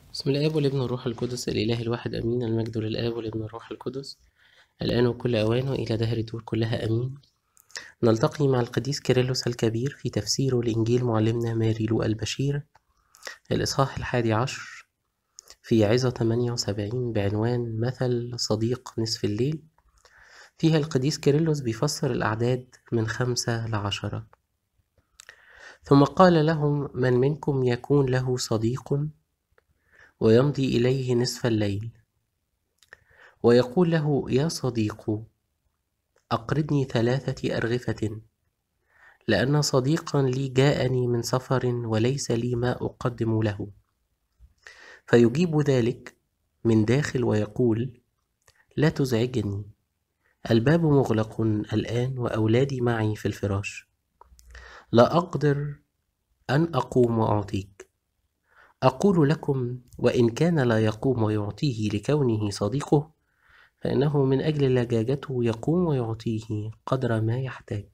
بسم الآب والابن والروح القدس الإله الواحد أمين المجد للآب والابن والروح القدس الآن وكل أوان وإلى دهر الدور كلها أمين نلتقي مع القديس كيرلس الكبير في تفسيره لإنجيل معلمنا ماري لوقا البشير الإصحاح الحادي عشر في عظة 78 بعنوان مثل صديق نصف الليل فيها القديس كيرلس بيفسر الأعداد من خمسة لعشرة ثم قال لهم من منكم يكون له صديق ويمضي إليه نصف الليل ويقول له يا صديق أقرضني ثلاثة أرغفة لأن صديقا لي جاءني من سفر وليس لي ما أقدم له فيجيب ذلك من داخل ويقول لا تزعجني الباب مغلق الآن وأولادي معي في الفراش لا أقدر أن أقوم وأعطيك أقول لكم وإن كان لا يقوم ويعطيه لكونه صديقه فإنه من أجل لجاجته يقوم ويعطيه قدر ما يحتاج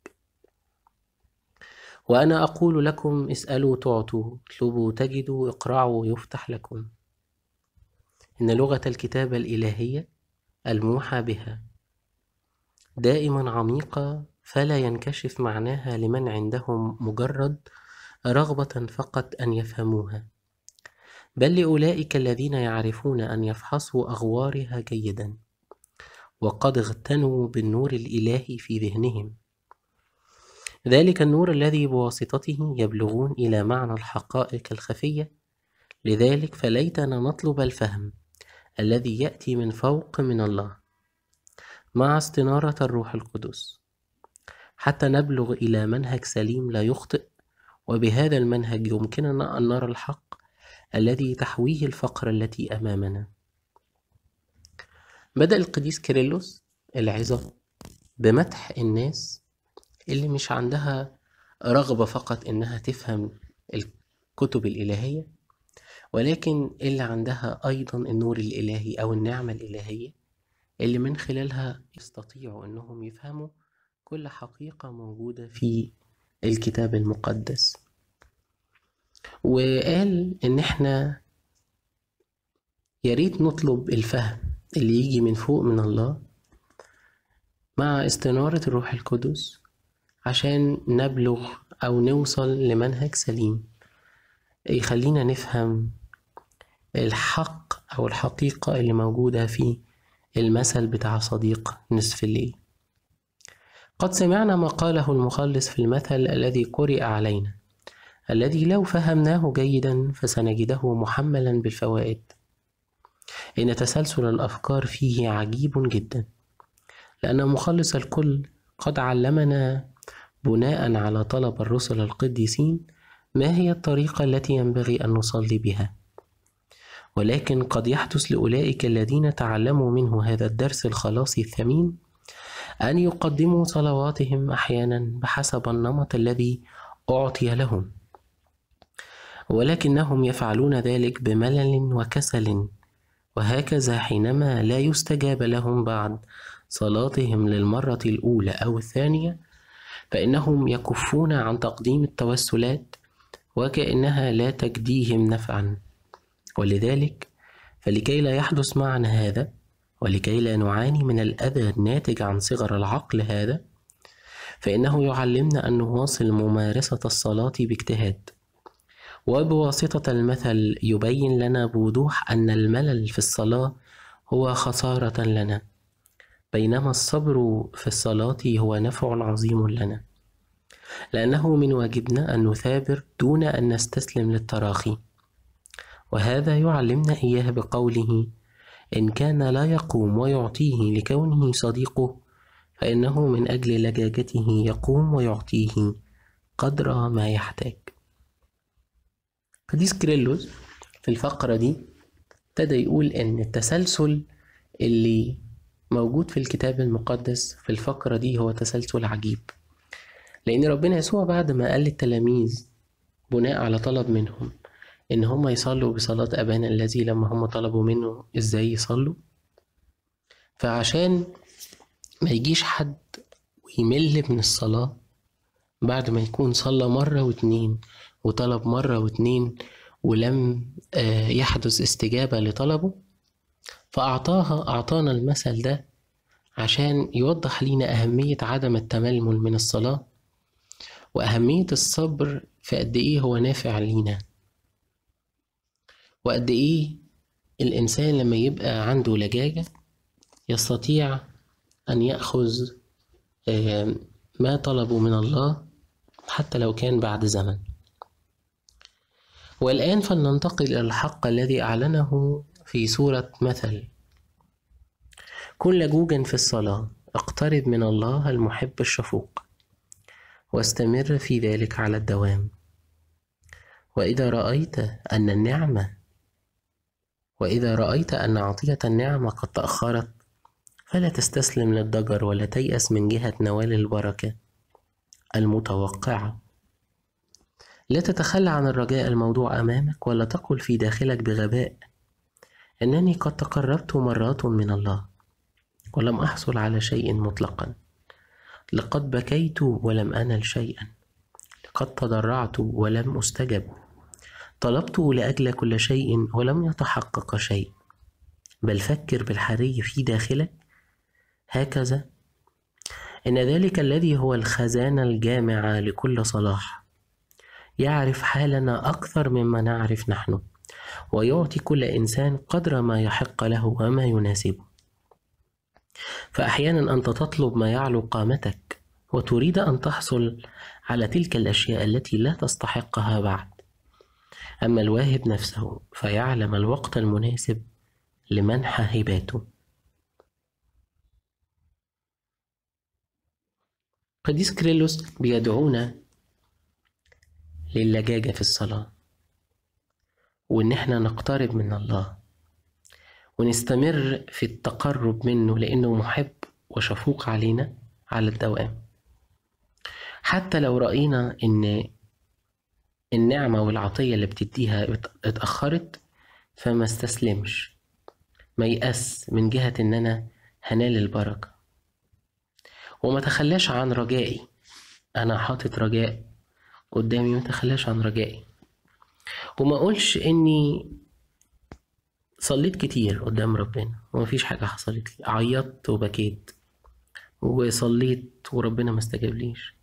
وأنا أقول لكم اسألوا تعطوا اطلبوا تجدوا اقرعوا يفتح لكم إن لغة الكتابة الإلهية الموحى بها دائما عميقة فلا ينكشف معناها لمن عندهم مجرد رغبة فقط أن يفهموها بل لأولئك الذين يعرفون أن يفحصوا أغوارها جيدا وقد اغتنوا بالنور الإلهي في ذهنهم ذلك النور الذي بواسطته يبلغون إلى معنى الحقائق الخفية لذلك فليتنا نطلب الفهم الذي يأتي من فوق من الله مع استنارة الروح القدس حتى نبلغ إلى منهج سليم لا يخطئ وبهذا المنهج يمكننا أن نرى الحق الذي تحويه الفقرة التي أمامنا بدأ القديس كيرلس العظة بمدح الناس اللي مش عندها رغبة فقط إنها تفهم الكتب الإلهية ولكن اللي عندها أيضا النور الإلهي أو النعمة الإلهية اللي من خلالها يستطيعوا إنهم يفهموا كل حقيقة موجودة في الكتاب المقدس وقال إن إحنا ياريت نطلب الفهم اللي يجي من فوق من الله مع استنارة الروح القدس عشان نبلغ أو نوصل لمنهج سليم يخلينا نفهم الحق أو الحقيقة اللي موجودة في المثل بتاع صديق نصف الليل قد سمعنا ما قاله المخلص في المثل الذي قرئ علينا الذي لو فهمناه جيدا فسنجده محملا بالفوائد إن تسلسل الأفكار فيه عجيب جدا لأن مخلص الكل قد علمنا بناء على طلب الرسل القديسين ما هي الطريقة التي ينبغي أن نصلي بها ولكن قد يحدث لأولئك الذين تعلموا منه هذا الدرس الخلاصي الثمين أن يقدموا صلواتهم أحيانا بحسب النمط الذي أعطي لهم ولكنهم يفعلون ذلك بملل وكسل وهكذا حينما لا يستجاب لهم بعد صلاتهم للمرة الأولى أو الثانية فإنهم يكفون عن تقديم التوسلات وكأنها لا تجديهم نفعا ولذلك فلكي لا يحدث معنا هذا ولكي لا نعاني من الأذى الناتج عن صغر العقل هذا فإنه يعلمنا أن نواصل ممارسة الصلاة باجتهاد وبواسطة المثل يبين لنا بوضوح أن الملل في الصلاة هو خسارة لنا بينما الصبر في الصلاة هو نفع عظيم لنا لأنه من واجبنا أن نثابر دون أن نستسلم للتراخي وهذا يعلمنا إياه بقوله إن كان لا يقوم ويعطيه لكونه صديقه فإنه من أجل لجاجته يقوم ويعطيه قدر ما يحتاج قديس كريلوس في الفقرة دي ابتدى يقول إن التسلسل اللي موجود في الكتاب المقدس في الفقرة دي هو تسلسل عجيب لأن ربنا يسوع بعد ما قال للتلاميذ بناء على طلب منهم إن هم يصلوا بصلاة أبانا الذي لما هم طلبوا منه إزاي يصلوا فعشان ما يجيش حد ويمل من الصلاة بعد ما يكون صلى مرة واتنين وطلب مرة واتنين ولم آه، يحدث استجابة لطلبه فأعطاها أعطانا المثل ده عشان يوضح لينا أهمية عدم التململ من الصلاة وأهمية الصبر في قد إيه هو نافع لينا وقد إيه الإنسان لما يبقى عنده لجاجة يستطيع أن يأخذ آه، ما طلبوا من الله حتى لو كان بعد زمن والآن فلننتقل إلى الحق الذي أعلنه في سورة مثل كن لجوجا في الصلاة اقترب من الله المحب الشفوق واستمر في ذلك على الدوام وإذا رأيت أن النعمة وإذا رأيت أن عطية النعمة قد تأخرت فلا تستسلم للضجر ولا تيأس من جهة نوال البركة المتوقعة لا تتخلى عن الرجاء الموضوع أمامك ولا تقل في داخلك بغباء إنني قد تقربت مرات من الله ولم أحصل على شيء مطلقا لقد بكيت ولم أنل شيئا لقد تضرعت ولم أستجب طلبت لأجل كل شيء ولم يتحقق شيء بل فكر بالحري في داخلك هكذا إن ذلك الذي هو الخزانة الجامعة لكل صلاح يعرف حالنا أكثر مما نعرف نحن ويعطي كل إنسان قدر ما يحق له وما يناسبه فأحيانا أنت تطلب ما يعلو قامتك وتريد أن تحصل على تلك الأشياء التي لا تستحقها بعد أما الواهب نفسه فيعلم الوقت المناسب لمنح هباته قديس كريلوس بيدعونا للجاجة في الصلاة وإن احنا نقترب من الله ونستمر في التقرب منه لأنه محب وشفوق علينا على الدوام حتى لو رأينا إن النعمة والعطية اللي بتديها اتأخرت فما استسلمش ما يأس من جهة إن أنا هنال البركة وما تخلاش عن رجائي أنا حاطط رجاء قدامي ما تخلاش عن رجائي وما أقولش إني صليت كتير قدام ربنا ومفيش حاجة حصلت لي عيطت وبكيت وصليت وربنا ما استجابليش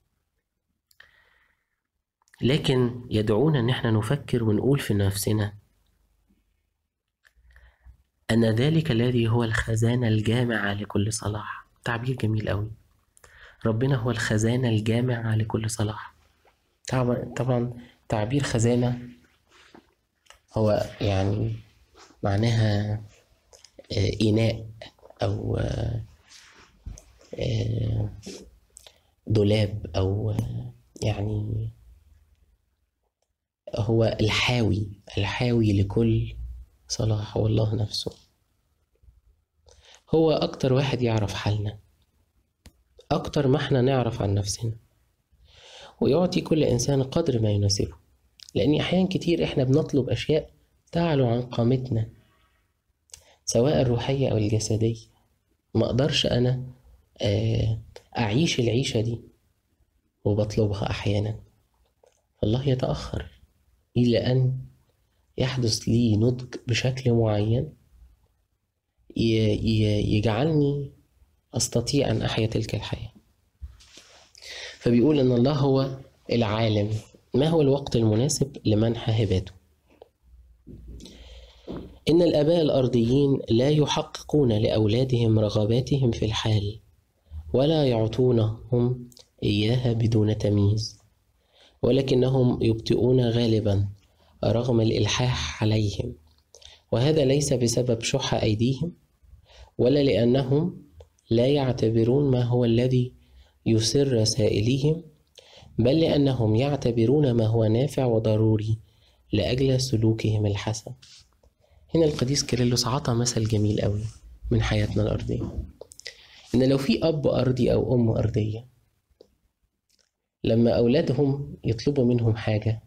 لكن يدعونا ان احنا نفكر ونقول في نفسنا ان ذلك الذي هو الخزانة الجامعة لكل صلاح تعبير جميل قوي ربنا هو الخزانة الجامعة لكل صلاح طبعا طبعا تعبير خزانة هو يعني معناها آه، إناء أو آه، آه، دولاب أو يعني هو الحاوي الحاوي لكل صلاح هو الله نفسه هو أكتر واحد يعرف حالنا أكتر ما احنا نعرف عن نفسنا ويعطي كل إنسان قدر ما يناسبه لأن أحيان كتير احنا بنطلب أشياء تعلو عن قامتنا سواء الروحية أو الجسدية ما أقدرش أنا أعيش العيشة دي وبطلبها أحيانا الله يتأخر إلى أن يحدث لي نضج بشكل معين يجعلني أستطيع أن أحيا تلك الحياة فبيقول إن الله هو العالم ما هو الوقت المناسب لمنح هباته إن الآباء الأرضيين لا يحققون لأولادهم رغباتهم في الحال ولا يعطونهم إياها بدون تمييز ولكنهم يبطئون غالبا رغم الإلحاح عليهم وهذا ليس بسبب شح أيديهم ولا لأنهم لا يعتبرون ما هو الذي يسر سائليهم بل لأنهم يعتبرون ما هو نافع وضروري لأجل سلوكهم الحسن هنا القديس كيرلس عطى مثل جميل قوي من حياتنا الأرضية إن لو في أب أرضي أو أم أرضية لما أولادهم يطلبوا منهم حاجة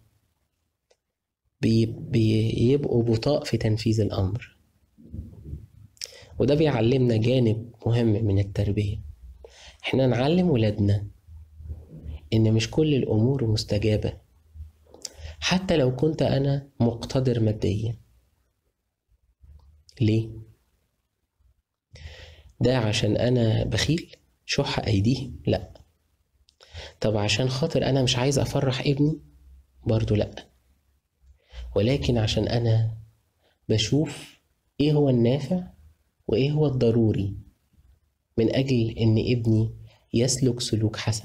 بيبقوا بطاء في تنفيذ الأمر وده بيعلمنا جانب مهم من التربية احنا نعلم ولادنا إن مش كل الأمور مستجابة حتى لو كنت أنا مقتدر ماديا ليه؟ ده عشان أنا بخيل شح أيديهم لأ طب عشان خاطر أنا مش عايز أفرح ابني برضو لأ ولكن عشان أنا بشوف إيه هو النافع وإيه هو الضروري من أجل إن ابني يسلك سلوك حسن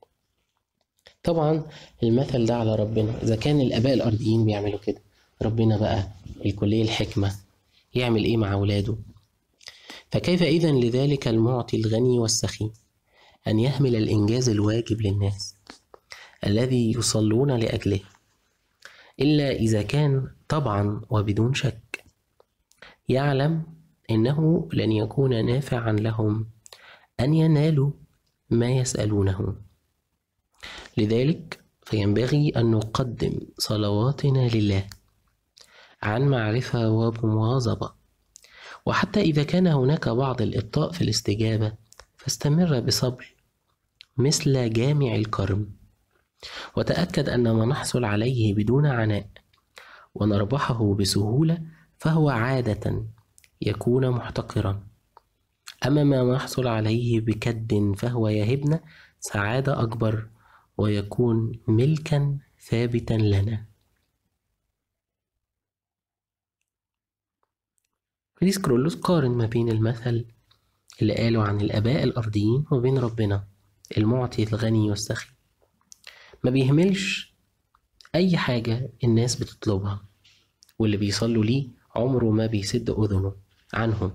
طبعا المثل ده على ربنا إذا كان الآباء الأرضيين بيعملوا كده ربنا بقى الكلية الحكمة يعمل إيه مع أولاده فكيف إذا لذلك المعطي الغني والسخي أن يهمل الإنجاز الواجب للناس الذي يصلون لأجله إلا إذا كان طبعا وبدون شك يعلم أنه لن يكون نافعا لهم أن ينالوا ما يسألونه لذلك فينبغي أن نقدم صلواتنا لله عن معرفة وبمواظبة وحتى إذا كان هناك بعض الإبطاء في الاستجابة فاستمر بصبر مثل جامع الكرم وتأكد أن ما نحصل عليه بدون عناء ونربحه بسهولة فهو عادة يكون محتقرا أما ما نحصل عليه بكد فهو يهبنا سعادة أكبر ويكون ملكا ثابتا لنا قديس كرولوس قارن ما بين المثل اللي قاله عن الآباء الأرضيين وبين ربنا المعطي الغني والسخي ما بيهملش أي حاجة الناس بتطلبها واللي بيصلوا ليه عمره ما بيسد أذنه عنهم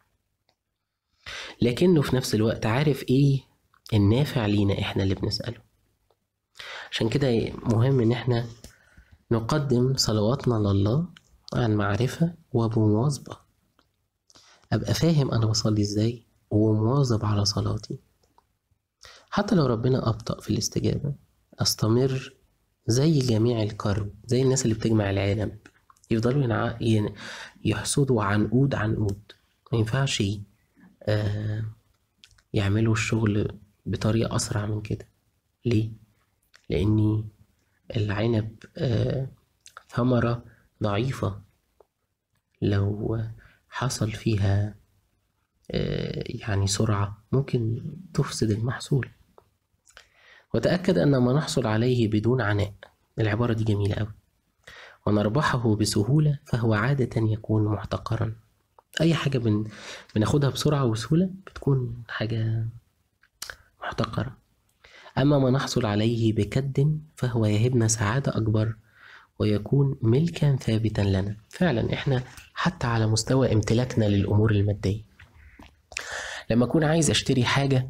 لكنه في نفس الوقت عارف إيه النافع لينا إحنا اللي بنسأله عشان كده مهم إن إحنا نقدم صلواتنا لله عن معرفة وبمواظبة أبقى فاهم أنا بصلي إزاي ومواظب على صلاتي حتى لو ربنا أبطأ في الاستجابة أستمر زي جميع الكرم زي الناس اللي بتجمع العنب يفضلوا ينع... ين... يحصدوا عنقود عنقود ما ينفعش آه يعملوا الشغل بطريقة أسرع من كده ليه؟ لأني العنب آه ثمرة ضعيفة لو حصل فيها آه يعني سرعة ممكن تفسد المحصول وتأكد أن ما نحصل عليه بدون عناء العبارة دي جميلة أوي ونربحه بسهولة فهو عادة يكون محتقرا أي حاجة بن... بناخدها بسرعة وسهولة بتكون حاجة محتقرة أما ما نحصل عليه بكد فهو يهبنا سعادة أكبر ويكون ملكا ثابتا لنا فعلا إحنا حتى على مستوى امتلاكنا للأمور المادية لما أكون عايز أشتري حاجة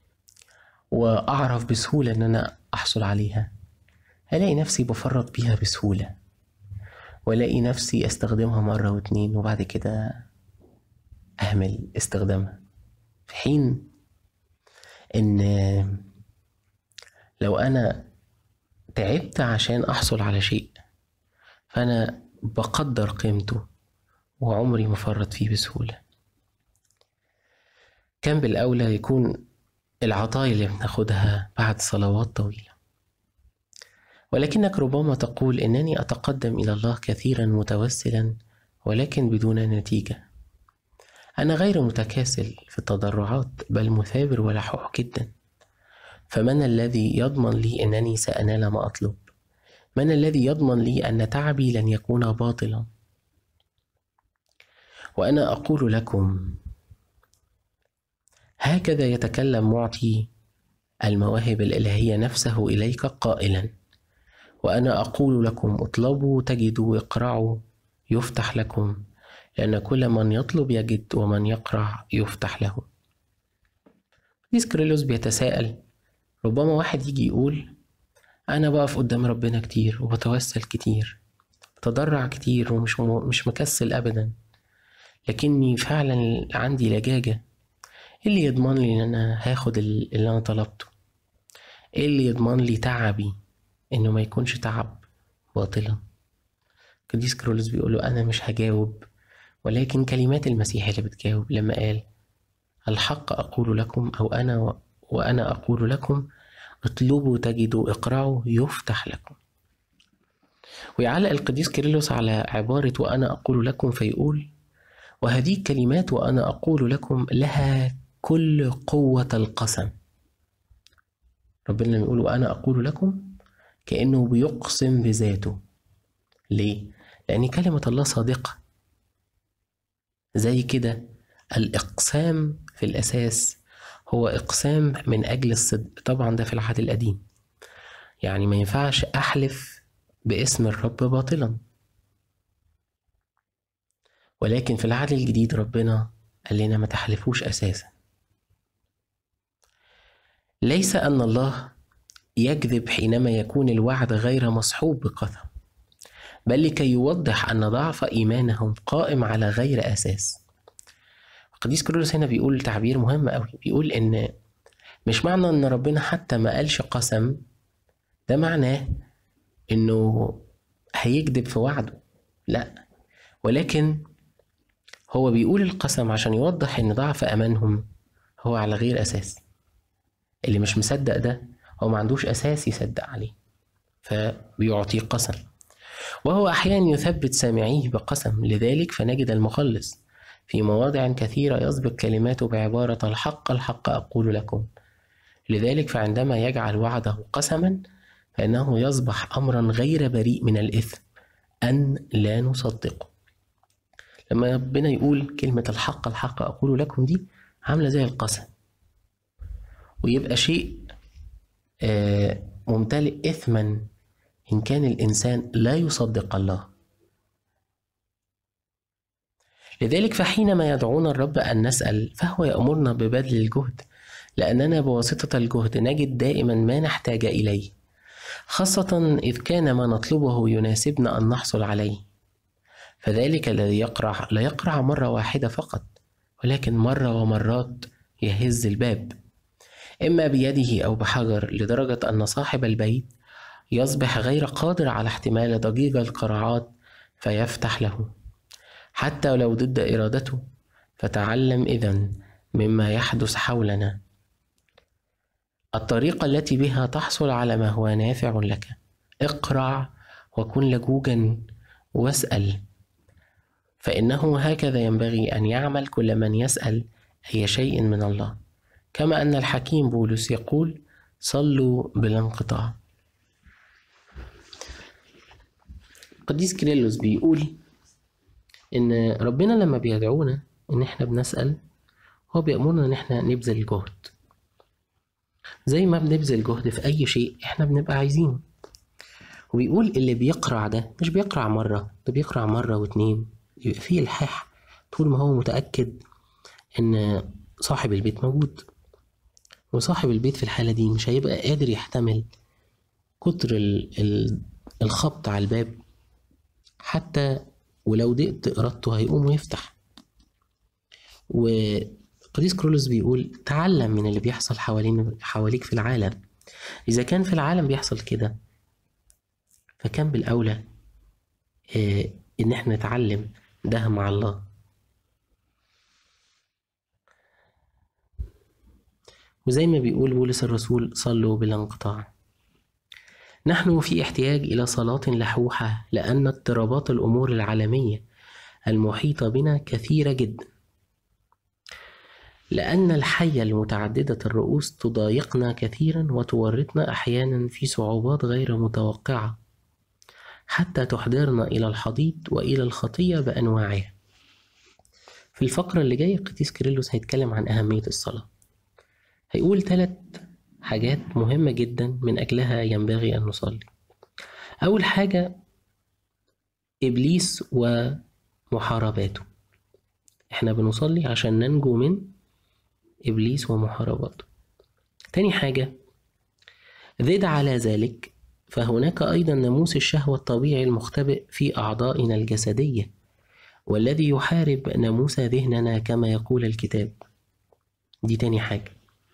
وأعرف بسهولة إن أنا أحصل عليها ألاقي نفسي بفرط بيها بسهولة وألاقي نفسي أستخدمها مرة واتنين وبعد كده أهمل استخدامها في حين إن لو أنا تعبت عشان أحصل على شيء فأنا بقدر قيمته وعمري ما فرط فيه بسهولة كان بالأولى يكون العطايا اللي بناخدها بعد صلوات طويلة ولكنك ربما تقول إنني أتقدم إلى الله كثيرا متوسلا ولكن بدون نتيجة أنا غير متكاسل في التضرعات بل مثابر ولحوح جدا فمن الذي يضمن لي أنني سأنال ما أطلب من الذي يضمن لي أن تعبي لن يكون باطلا وأنا أقول لكم هكذا يتكلم معطي المواهب الإلهية نفسه إليك قائلا وأنا أقول لكم اطلبوا تجدوا اقرعوا يفتح لكم لأن كل من يطلب يجد ومن يقرع يفتح له قديس كريلوس بيتساءل ربما واحد يجي يقول أنا بقف قدام ربنا كتير وبتوسل كتير بتضرع كتير ومش مش مكسل أبدا لكني فعلا عندي لجاجة ايه اللي يضمن لي ان انا هاخد اللي انا طلبته ايه اللي يضمن لي تعبي انه ما يكونش تعب باطلا قديس كرولوس بيقول له انا مش هجاوب ولكن كلمات المسيح اللي بتجاوب لما قال الحق اقول لكم او انا و... وانا اقول لكم اطلبوا تجدوا اقرعوا يفتح لكم ويعلق القديس كيرلس على عبارة وأنا أقول لكم فيقول وهذه الكلمات وأنا أقول لكم لها كل قوة القسم ربنا لما يقول وأنا أقول لكم كأنه بيقسم بذاته ليه؟ لأن كلمة الله صادقة زي كده الإقسام في الأساس هو إقسام من أجل الصدق طبعا ده في العهد القديم يعني ما ينفعش أحلف باسم الرب باطلا ولكن في العهد الجديد ربنا قال لنا ما تحلفوش أساسا ليس أن الله يكذب حينما يكون الوعد غير مصحوب بقسم بل لكي يوضح أن ضعف إيمانهم قائم على غير أساس القديس كيرلس هنا بيقول تعبير مهم قوي بيقول إن مش معنى إن ربنا حتى ما قالش قسم ده معناه إنه هيكذب في وعده لا ولكن هو بيقول القسم عشان يوضح إن ضعف أمانهم هو على غير أساس اللي مش مصدق ده هو ما عندوش أساس يصدق عليه فبيعطيه قسم وهو أحيانا يثبت سامعيه بقسم لذلك فنجد المخلص في مواضع كثيرة يسبق كلماته بعبارة الحق الحق أقول لكم لذلك فعندما يجعل وعده قسما فإنه يصبح أمرا غير بريء من الإثم أن لا نصدقه لما ربنا يقول كلمة الحق الحق أقول لكم دي عاملة زي القسم ويبقى شيء آه، ممتلئ إثما إن كان الإنسان لا يصدق الله لذلك فحينما يدعونا الرب أن نسأل فهو يأمرنا ببذل الجهد لأننا بواسطة الجهد نجد دائما ما نحتاج إليه خاصة إذ كان ما نطلبه يناسبنا أن نحصل عليه فذلك الذي يقرع لا يقرع مرة واحدة فقط ولكن مرة ومرات يهز الباب إما بيده أو بحجر لدرجة أن صاحب البيت يصبح غير قادر على احتمال ضجيج القراعات فيفتح له حتى لو ضد إرادته فتعلم إذا مما يحدث حولنا الطريقة التي بها تحصل على ما هو نافع لك اقرع وكن لجوجا واسأل فإنه هكذا ينبغي أن يعمل كل من يسأل أي شيء من الله كما أن الحكيم بولس يقول صلوا بلا انقطاع قديس كيرلس بيقول إن ربنا لما بيدعونا إن إحنا بنسأل هو بيأمرنا إن إحنا نبذل جهد زي ما بنبذل جهد في أي شيء إحنا بنبقى عايزينه وبيقول اللي بيقرع ده مش بيقرع مرة ده بيقرع مرة واتنين يبقى فيه إلحاح طول ما هو متأكد إن صاحب البيت موجود وصاحب البيت في الحالة دي مش هيبقى قادر يحتمل كتر ال ال الخبط على الباب حتى ولو ضقت إرادته هيقوم ويفتح وقديس كرولوس بيقول تعلم من اللي بيحصل حوالين حواليك في العالم إذا كان في العالم بيحصل كده فكان بالأولى آه إن إحنا نتعلم ده مع الله وزي ما بيقول بولس الرسول صلوا بلا انقطاع نحن في احتياج إلى صلاة لحوحة لأن اضطرابات الأمور العالمية المحيطة بنا كثيرة جدا لأن الحية المتعددة الرؤوس تضايقنا كثيرا وتورطنا أحيانا في صعوبات غير متوقعة حتى تحضرنا إلى الحضيض وإلى الخطية بأنواعها في الفقرة اللي جاية قديس كيرلس هيتكلم عن أهمية الصلاة هيقول ثلاث حاجات مهمة جدا من أجلها ينبغي أن نصلي أول حاجة إبليس ومحارباته إحنا بنصلي عشان ننجو من إبليس ومحارباته تاني حاجة زد على ذلك فهناك أيضا ناموس الشهوة الطبيعي المختبئ في أعضائنا الجسدية والذي يحارب ناموس ذهننا كما يقول الكتاب دي تاني حاجة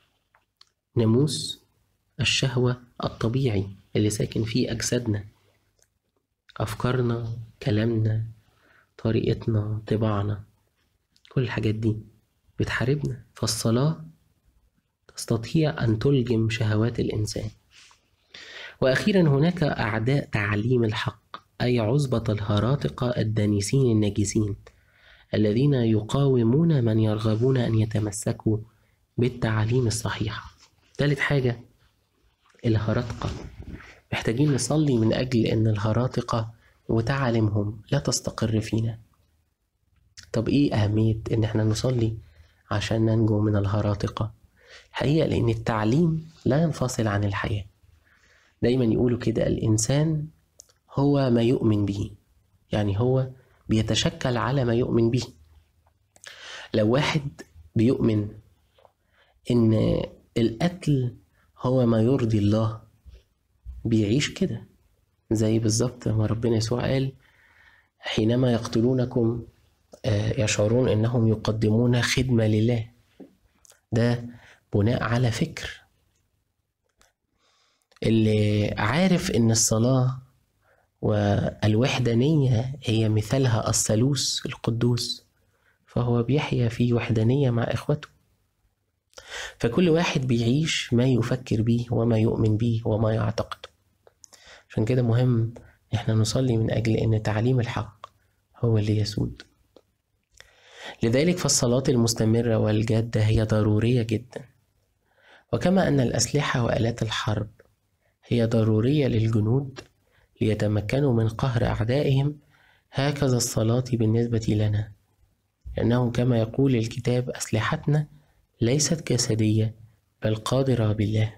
ناموس الشهوة الطبيعي اللي ساكن فيه أجسادنا أفكارنا كلامنا طريقتنا طباعنا كل الحاجات دي بتحاربنا فالصلاة تستطيع أن تلجم شهوات الإنسان وأخيرا هناك أعداء تعليم الحق أي عصبة الهراطقة الدانسين النجسين الذين يقاومون من يرغبون أن يتمسكوا بالتعاليم الصحيحة ثالث حاجة الهراطقة محتاجين نصلي من أجل أن الهراطقة وتعاليمهم لا تستقر فينا طب إيه أهمية إن إحنا نصلي عشان ننجو من الهراطقة الحقيقة لأن التعليم لا ينفصل عن الحياة دايما يقولوا كده الإنسان هو ما يؤمن به يعني هو بيتشكل على ما يؤمن به لو واحد بيؤمن إن القتل هو ما يرضي الله بيعيش كده زي بالظبط ما ربنا يسوع قال حينما يقتلونكم يشعرون انهم يقدمون خدمه لله ده بناء على فكر اللي عارف ان الصلاه والوحدانيه هي مثالها الثالوث القدوس فهو بيحيا في وحدانيه مع اخوته فكل واحد بيعيش ما يفكر به وما يؤمن به وما يعتقد عشان كده مهم احنا نصلي من اجل ان تعليم الحق هو اللي يسود لذلك فالصلاة المستمرة والجادة هي ضرورية جدا وكما أن الأسلحة وآلات الحرب هي ضرورية للجنود ليتمكنوا من قهر أعدائهم هكذا الصلاة بالنسبة لنا لأنه كما يقول الكتاب أسلحتنا ليست جسدية بل قادرة بالله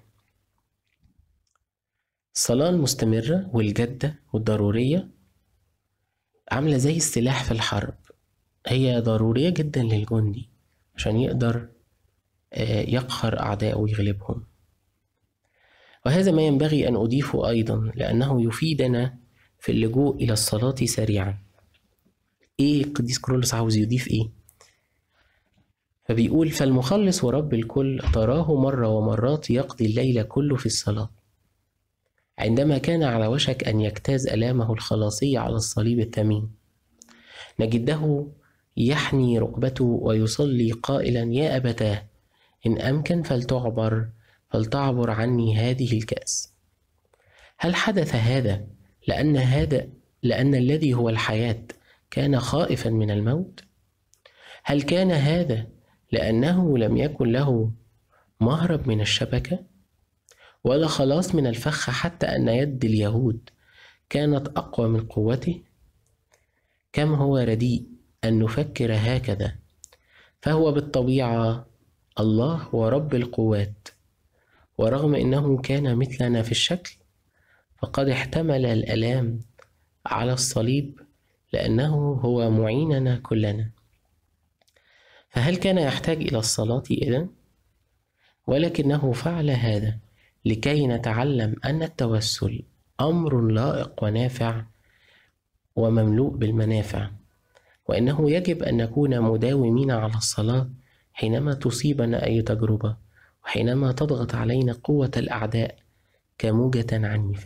الصلاة المستمرة والجادة والضرورية عاملة زي السلاح في الحرب هي ضرورية جدا للجندي عشان يقدر يقهر أعدائه ويغلبهم وهذا ما ينبغي أن أضيفه أيضا لأنه يفيدنا في اللجوء إلى الصلاة سريعا إيه القديس كرولوس عاوز يضيف إيه؟ فبيقول فالمخلص ورب الكل تراه مرة ومرات يقضي الليل كله في الصلاة عندما كان على وشك أن يجتاز ألامه الخلاصية على الصليب الثمين نجده يحني ركبته ويصلي قائلا يا أبتاه إن أمكن فلتعبر فلتعبر عني هذه الكأس هل حدث هذا لأن هذا لأن الذي هو الحياة كان خائفا من الموت؟ هل كان هذا لأنه لم يكن له مهرب من الشبكة؟ ولا خلاص من الفخ حتى أن يد اليهود كانت أقوى من قوته؟ كم هو رديء أن نفكر هكذا فهو بالطبيعة الله ورب القوات ورغم أنه كان مثلنا في الشكل فقد احتمل الآلام على الصليب لأنه هو معيننا كلنا فهل كان يحتاج إلى الصلاة إذن؟ ولكنه فعل هذا لكي نتعلم أن التوسل أمر لائق ونافع ومملوء بالمنافع وإنه يجب أن نكون مداومين على الصلاة حينما تصيبنا أي تجربة وحينما تضغط علينا قوة الأعداء كموجة عنيفة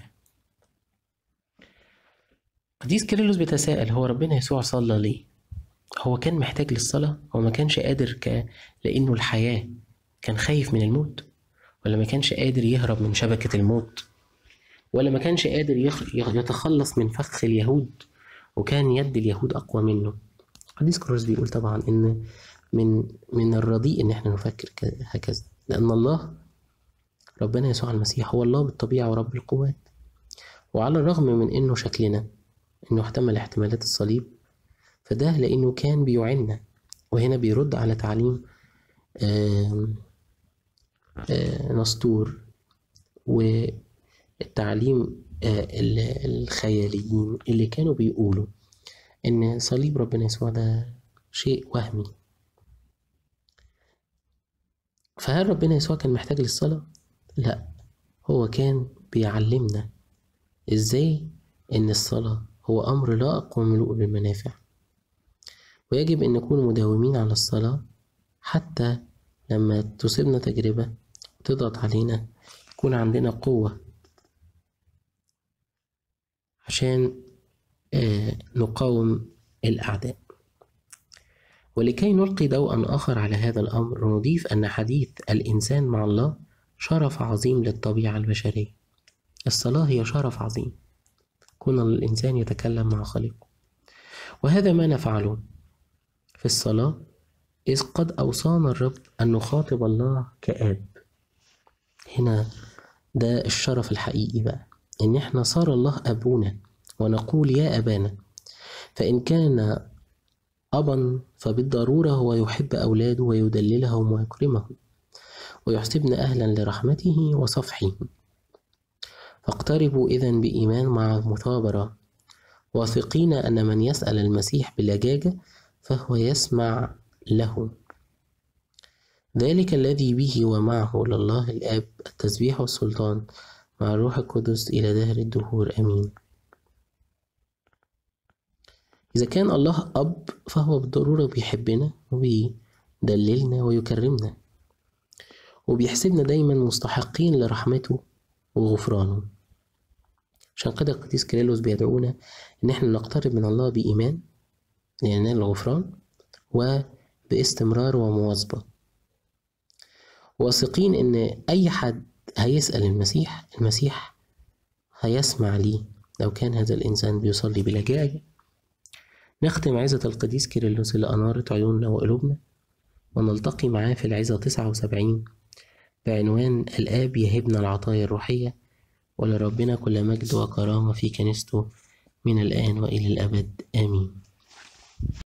قديس كيرلس بيتساءل هو ربنا يسوع صلى ليه؟ هو كان محتاج للصلاة؟ هو ما كانش قادر ك... لأنه الحياة كان خايف من الموت؟ ولا ما كانش قادر يهرب من شبكة الموت؟ ولا ما كانش قادر يخ... يتخلص من فخ اليهود وكان يد اليهود أقوى منه؟ قديس كيرلس بيقول طبعا إن من من الرديء إن إحنا نفكر هكذا لأن الله ربنا يسوع المسيح هو الله بالطبيعة ورب القوات وعلى الرغم من إنه شكلنا إنه احتمل احتمالات الصليب فده لأنه كان بيعنا وهنا بيرد على تعليم آه آه نسطور والتعليم آه الخياليين اللي كانوا بيقولوا إن صليب ربنا يسوع ده شيء وهمي فهل ربنا يسوع كان محتاج للصلاة؟ لا هو كان بيعلمنا ازاي ان الصلاة هو امر لائق وملوء بالمنافع ويجب ان نكون مداومين على الصلاة حتى لما تصيبنا تجربة تضغط علينا يكون عندنا قوة عشان آه نقاوم الأعداء ولكي نلقي ضوءا آخر على هذا الأمر نضيف أن حديث الإنسان مع الله شرف عظيم للطبيعة البشرية الصلاة هي شرف عظيم كون الإنسان يتكلم مع خالقه وهذا ما نفعله في الصلاة إذ قد أوصانا الرب أن نخاطب الله كآب هنا ده الشرف الحقيقي بقى إن إحنا صار الله أبونا ونقول يا أبانا فإن كان أبا فبالضرورة هو يحب أولاده ويدللهم ويكرمهم ويحسبنا أهلا لرحمته وصفحه فاقتربوا إذا بإيمان مع مثابرة واثقين أن من يسأل المسيح بلجاجة فهو يسمع له ذلك الذي به ومعه لله الآب التسبيح والسلطان مع الروح القدس إلى دهر الدهور آمين إذا كان الله أب فهو بالضرورة بيحبنا وبيدللنا ويكرمنا وبيحسبنا دايما مستحقين لرحمته وغفرانه عشان كده القديس كيرلس بيدعونا إن احنا نقترب من الله بإيمان لننال الغفران وباستمرار ومواظبة واثقين إن أي حد هيسأل المسيح المسيح هيسمع ليه لو كان هذا الإنسان بيصلي بلجاجة نختم عزة القديس كيرلس اللي أنارت عيوننا وقلوبنا ونلتقي معاه في العزة 79 بعنوان الآب يهبنا العطايا الروحية ولربنا كل مجد وكرامة في كنيسته من الآن وإلى الأبد آمين